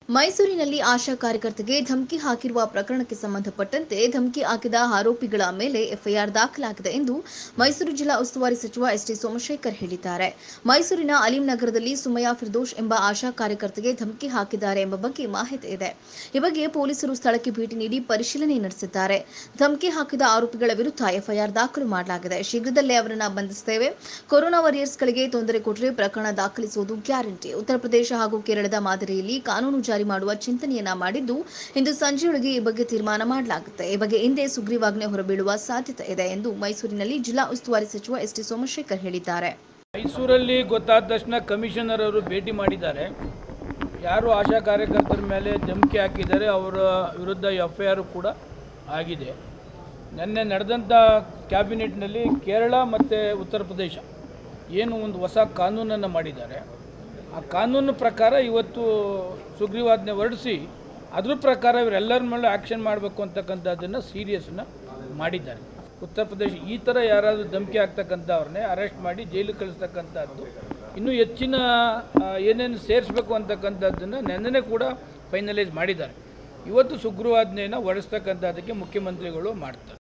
ಮೈಸೂರಿನಲ್ಲಿ ಆಶಾ ಕಾರ್ಯಕರ್ತೆಗೆ ಧಮಕಿ ಹಾಕಿರುವ ಪ್ರಕರಣಕ್ಕೆ ಸಂಬಂಧಪಟ್ಟಂತೆ ಧಮಕಿ ಹಾಕಿದ ಆರೋಪಿಗಳ ಮೇಲೆ ಎಫ್ಐಆರ್ ದಾಖಲಾಗಿದೆ ಎಂದು ಮೈಸೂರು ಜಿಲ್ಲಾ ಉಸ್ತುವಾರಿ ಸಚಿವ ಎಸ್ಟಿ ಸೋಮಶೇಖರ್ ಹೇಳಿದ್ದಾರೆ ಮೈಸೂರಿನ ಅಲಿಂ ನಗರದಲ್ಲಿ ಸುಮಯಾ ಫಿರ್ದೋಷ್ ಎಂಬ ಆಶಾ ಕಾರ್ಯಕರ್ತೆಗೆ ಧಮಕಿ ಹಾಕಿದ್ದಾರೆ ಎಂಬ ಬಗ್ಗೆ ಮಾಹಿತಿ ಇದೆ ಈ ಬಗ್ಗೆ ಪೊಲೀಸರು ಸ್ಥಳಕ್ಕೆ ಭೇಟಿ ನೀಡಿ ಪರಿಶೀಲನೆ ನಡೆಸಿದ್ದಾರೆ ಧಮಕಿ ಹಾಕಿದ ಆರೋಪಿಗಳ ವಿರುದ್ಧ ಎಫ್ಐಆರ್ ದಾಖಲು ಮಾಡಲಾಗಿದೆ ಶೀಘ್ರದಲ್ಲೇ ಅವರನ್ನ ಬಂಧಿಸುತ್ತೇವೆ ಕೊರೋನಾ ವಾರಿಯರ್ಸ್ಗಳಿಗೆ ತೊಂದರೆ ಕೊಟ್ಟರೆ ಪ್ರಕರಣ ದಾಖಲಿಸುವುದು ಗ್ಯಾರಂಟಿ ಉತ್ತರ ಪ್ರದೇಶ ಹಾಗೂ ಕೇರಳದ ಮಾದರಿಯಲ್ಲಿ ಕಾನೂನು ಜಾರಿ ಮಾಡುವ ಚಿಂತನೆಯನ್ನ ಮಾಡಿದ್ದು ಇಂದು ಸಂಜೆಯೊಳಗೆ ಈ ಬಗ್ಗೆ ತೀರ್ಮಾನ ಮಾಡಲಾಗುತ್ತೆ ಈ ಬಗ್ಗೆ ಹಿಂದೆ ಸುಗ್ರೀವಾಜ್ಞೆ ಹೊರಬೀಳುವ ಸಾಧ್ಯತೆ ಇದೆ ಎಂದು ಮೈಸೂರಿನಲ್ಲಿ ಜಿಲ್ಲಾ ಉಸ್ತುವಾರಿ ಸಚಿವ ಎಸ್ಟಿ ಸೋಮಶೇಖರ್ ಹೇಳಿದ್ದಾರೆ ಮೈಸೂರಲ್ಲಿ ಗೊತ್ತಾದ ತಕ್ಷಣ ಕಮಿಷನರ್ ಅವರು ಭೇಟಿ ಮಾಡಿದ್ದಾರೆ ಯಾರು ಆಶಾ ಕಾರ್ಯಕರ್ತರ ಮೇಲೆ ಧಮಕಿ ಹಾಕಿದ್ದಾರೆ ಅವರ ವಿರುದ್ಧ ಎಫ್ ಐ ಆರ್ ಕೂಡ ಆಗಿದೆ ನಿನ್ನೆ ನಡೆದಂಥ ಕ್ಯಾಬಿನೆಟ್ನಲ್ಲಿ ಕೇರಳ ಮತ್ತು ಉತ್ತರ ಪ್ರದೇಶ ಏನು ಒಂದು ಹೊಸ ಕಾನೂನನ್ನು ಮಾಡಿದ್ದಾರೆ ಆ ಕಾನೂನು ಪ್ರಕಾರ ಇವತ್ತು ಸುಗ್ರೀವಾಜ್ಞೆ ಹೊರಡಿಸಿ ಅದ್ರ ಪ್ರಕಾರ ಇವರೆಲ್ಲರ ಮೇಲೆ ಆ್ಯಕ್ಷನ್ ಮಾಡಬೇಕು ಅಂತಕ್ಕಂಥದ್ದನ್ನು ಸೀರಿಯಸ್ನ ಮಾಡಿದ್ದಾರೆ ಉತ್ತರ ಪ್ರದೇಶ ಈ ಥರ ಯಾರಾದರೂ ಧಮಕಿ ಆಗ್ತಕ್ಕಂಥವ್ರನ್ನೇ ಅರೆಸ್ಟ್ ಮಾಡಿ ಜೈಲಿಗೆ ಕಳಿಸ್ತಕ್ಕಂಥದ್ದು ಇನ್ನೂ ಹೆಚ್ಚಿನ ಆ, ಏನೇನು ಸೇರಿಸ್ಬೇಕು ಅಂತಕ್ಕಂಥದ್ದನ್ನು ನೆನ್ನೆ ಕೂಡ ಫೈನಲೈಸ್ ಮಾಡಿದ್ದಾರೆ ಇವತ್ತು ಸುಗ್ರೀವಾಜ್ಞೆಯನ್ನು ಹೊರಡಿಸ್ತಕ್ಕಂಥದ್ದಕ್ಕೆ ಮುಖ್ಯಮಂತ್ರಿಗಳು ಮಾಡ್ತಾರೆ